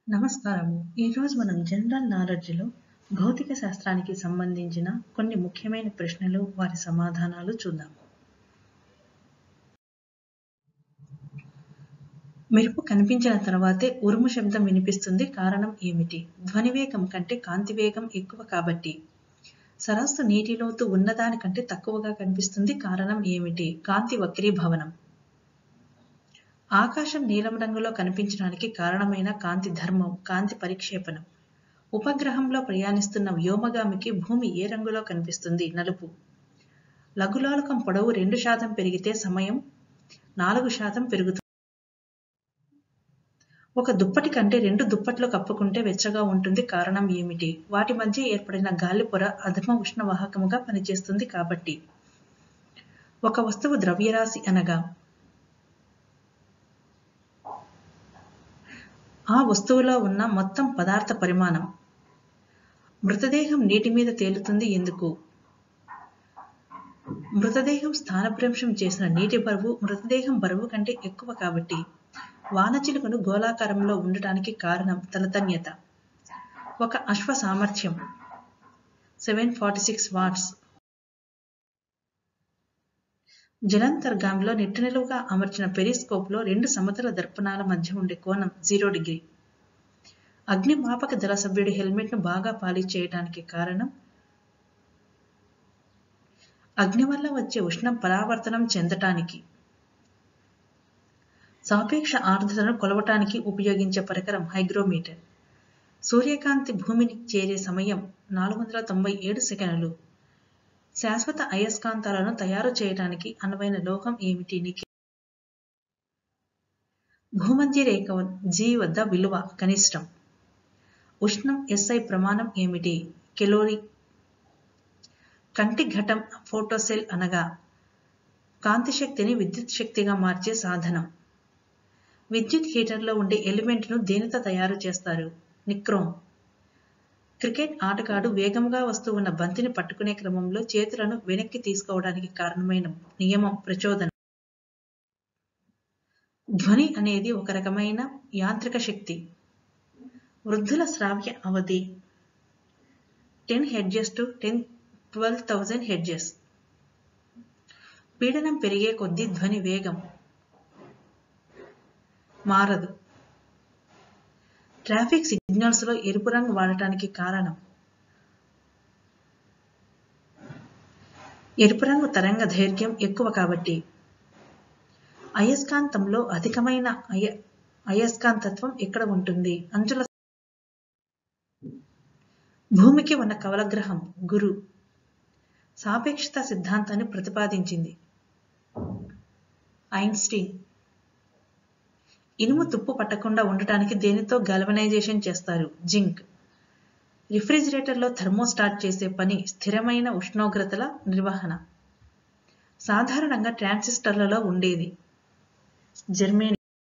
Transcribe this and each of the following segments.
నమస్కారము ఈరోజు మనం జనరల్ నాలెడ్జ్లో భౌతిక శాస్త్రానికి సంబంధించిన కొన్ని ముఖ్యమైన ప్రశ్నలు వారి సమాధానాలు చూద్దాం మెరుపు కనిపించిన తర్వాతే ఉరుము శబ్దం వినిపిస్తుంది కారణం ఏమిటి ధ్వని వేగం కంటే కాంతి వేగం ఎక్కువ కాబట్టి సరస్సు నీటి లోతు ఉన్నదానికంటే తక్కువగా కనిపిస్తుంది కారణం ఏమిటి కాంతి వక్రీభవనం ఆకాశం నీలం రంగులో కనిపించడానికి కారణమైన కాంతి ధర్మం కాంతి పరిక్షేపణం ఉపగ్రహంలో ప్రయాణిస్తున్న వ్యోమగామికి భూమి ఏ రంగులో కనిపిస్తుంది నలుపు లఘులాలకం పొడవు రెండు శాతం పెరిగితే సమయం నాలుగు శాతం పెరుగుతుంది ఒక దుప్పటి కంటే రెండు దుప్పట్లు కప్పుకుంటే వెచ్చగా ఉంటుంది కారణం ఏమిటి వాటి మధ్య ఏర్పడిన గాలి పొర అధమ ఉష్ణవాహకముగా పనిచేస్తుంది కాబట్టి ఒక వస్తువు ద్రవ్యరాశి అనగా ఆ వస్తువులో ఉన్న మొత్తం పదార్థ పరిమాణం మృతదేహం నీటి మీద తేలుతుంది ఎందుకు మృతదేహం స్థానభ్రంశం చేసిన నీటి బరువు మృతదేహం బరువు కంటే ఎక్కువ కాబట్టి వానచిలుకను గోళాకారంలో ఉండటానికి కారణం తలతన్యత ఒక అశ్వ సామర్థ్యం సెవెన్ ఫార్టీ సిక్స్ వాట్స్ జలంతర్గామిలో నిలువుగా అమర్చిన పెరిస్కోప్లో రెండు సమతల దర్పణాల మధ్య ఉండే కోణం జీరో డిగ్రీ అగ్నిమాపక దళ సభ్యుడి హెల్మెట్ను బాగా పాలిష్ చేయడానికి కారణం అగ్ని వల్ల వచ్చే ఉష్ణం పరావర్తనం చెందటానికి సాపేక్ష ఆర్ద్రతను కొలవటానికి ఉపయోగించే పరికరం హైగ్రోమీటర్ సూర్యకాంతి భూమిని చేరే సమయం నాలుగు వందల తొంభై ఏడు సెకండ్లు శాశ్వత అయస్కాంతాలను తయారు చేయడానికి అనువైన లోహం ఏమిటి నికెల్ భూమధ్య రేఖ జీ వద్ద విలువ కనిష్టం ఉష్ణం ఎస్ఐ ప్రమాణం ఏమిటి కెలోరీ కంటి ఘటం ఫోటోసెల్ అనగా కాంతి శక్తిని విద్యుత్ శక్తిగా మార్చే సాధనం విద్యుత్ హీటర్లో ఉండే ఎలిమెంట్ను దేనితో తయారు చేస్తారు నిక్రోమ్ క్రికెట్ ఆటగాడు వేగంగా వస్తూ ఉన్న బంతిని పట్టుకునే క్రమంలో చేతులను వెనక్కి తీసుకోవడానికి కారణమైన నియమం ప్రచోదనం ధ్వని అనేది ఒక రకమైన యాంత్రిక శక్తి వృద్ధుల శ్రావ్య అవధి ten hertz to ten twelve thousand hertz పీడనం పెరిగే కొద్దీ ధ్వని వేగం మారదు ట్రాఫిక్ సిగ్నల్స్లో ఎరుపు రంగు వాడటానికి కారణం ఎరుపు రంగు తరంగ దైర్ఘ్యం ఎక్కువ కాబట్టి అయస్కాంతంలో అధికమైన అయ అయస్కాంతత్వం ఎక్కడ ఉంటుంది అంచుల భూమికి ఉన్న కవలగ్రహం గురు సాపేక్షత సిద్ధాంతాన్ని ప్రతిపాదించింది ఐన్స్టీన్ ఇనుము తుప్పు పట్టకుండా ఉండటానికి దేనితో గాల్వనైజేషన్ చేస్తారు జింక్ రిఫ్రిజిరేటర్లో థర్మోస్టాట్ చేసే పని స్థిరమైన ఉష్ణోగ్రతల నిర్వహణ సాధారణంగా ట్రాన్సిస్టర్లలో ఉండేది జర్మనీ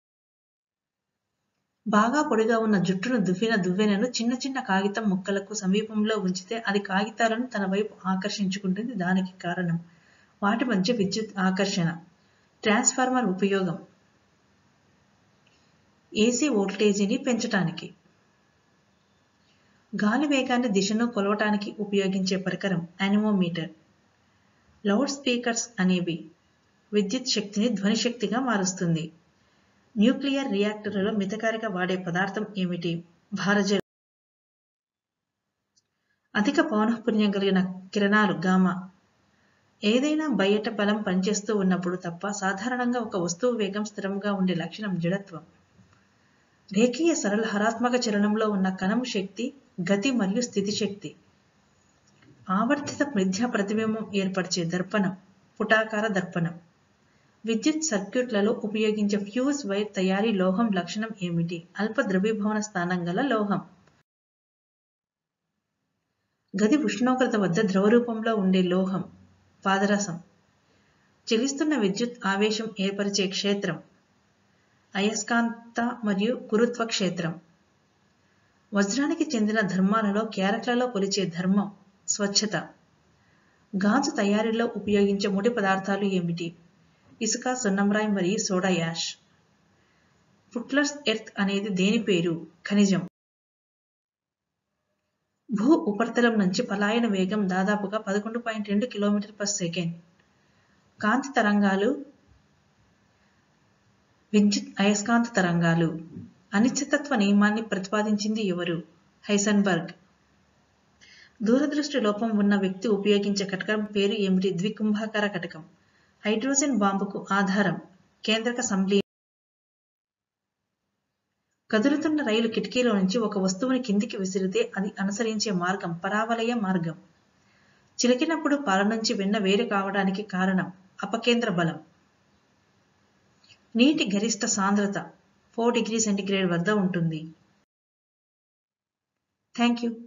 బాగా పొడిగా ఉన్న జుట్టును దువ్విన దువ్వెనను చిన్న చిన్న కాగితం ముక్కలకు సమీపంలో ఉంచితే అది కాగితాలను తన వైపు ఆకర్షించుకుంటుంది దానికి కారణం వాటి మధ్య విద్యుత్ ఆకర్షణ ట్రాన్స్ఫార్మర్ ఉపయోగం ఏసీ వోల్టేజీని పెంచటానికి గాలి వేగాన్ని దిశను కొలవటానికి ఉపయోగించే పరికరం యానిమోమీటర్ లౌడ్ స్పీకర్స్ అనేవి విద్యుత్ శక్తిని ధ్వని శక్తిగా మారుస్తుంది న్యూక్లియర్ రియాక్టర్లలో మితకారిగా వాడే పదార్థం ఏమిటి భారజల్ అధిక పౌనఃపుణ్యం కలిగిన కిరణాలు గామా ఏదైనా బయట బలం పనిచేస్తూ ఉన్నప్పుడు తప్ప సాధారణంగా ఒక వస్తువు వేగం స్థిరంగా ఉండే లక్షణం జడత్వం రేఖీయ సరళ హరాత్మక చలనంలో ఉన్న కణము శక్తి గతి మరియు స్థితి శక్తి ఆవర్తిత మిథ్యా ప్రతిబింబం ఏర్పరిచే దర్పణం పుటాకార దర్పణం విద్యుత్ సర్క్యూట్లలో ఉపయోగించే ఫ్యూజ్ వైర్ తయారీ లోహం లక్షణం ఏమిటి అల్ప ద్రవీభవన స్థానం గల లోహం గది ఉష్ణోగ్రత వద్ద ద్రవ రూపంలో ఉండే లోహం పాదరసం చెలిస్తున్న విద్యుత్ ఆవేశం ఏర్పరిచే క్షేత్రం అయస్కాంత మరియు గురుత్వ క్షేత్రం వజ్రానికి చెందిన ధర్మాలలో క్యారెట్లలో కొలిచే ధర్మం స్వచ్ఛత గాజు తయారీలో ఉపయోగించే ముడి పదార్థాలు ఏమిటి ఇసుక సున్నంరాయి మరియు సోడా యాష్ పుట్లర్స్ ఎర్త్ అనేది దేని పేరు ఖనిజం భూ ఉపరితలం నుంచి పలాయన వేగం దాదాపుగా పదకొండు పాయింట్ రెండు కిలోమీటర్ పర్ సెకండ్ కాంతి తరంగాలు విద్యుత్ అయస్కాంత తరంగాలు అనిశ్చితత్వ నియమాన్ని ప్రతిపాదించింది ఎవరు హైసన్బర్గ్ దూరదృష్టి లోపం ఉన్న వ్యక్తి ఉపయోగించే కటకం పేరు ఏమిటి ద్వికుంభాకార కటకం హైడ్రోజన్ బాంబుకు ఆధారం కేంద్రక సంలీ కదులుతున్న రైలు కిటికీలో నుంచి ఒక వస్తువుని కిందికి విసిరితే అది అనుసరించే మార్గం పరావలయ మార్గం చిలికినప్పుడు పాల నుంచి వెన్న వేరు కావడానికి కారణం అపకేంద్ర బలం నీటి గరిష్ట సాంద్రత ఫోర్ డిగ్రీ సెంటిగ్రేడ్ వద్ద ఉంటుంది థ్యాంక్ యూ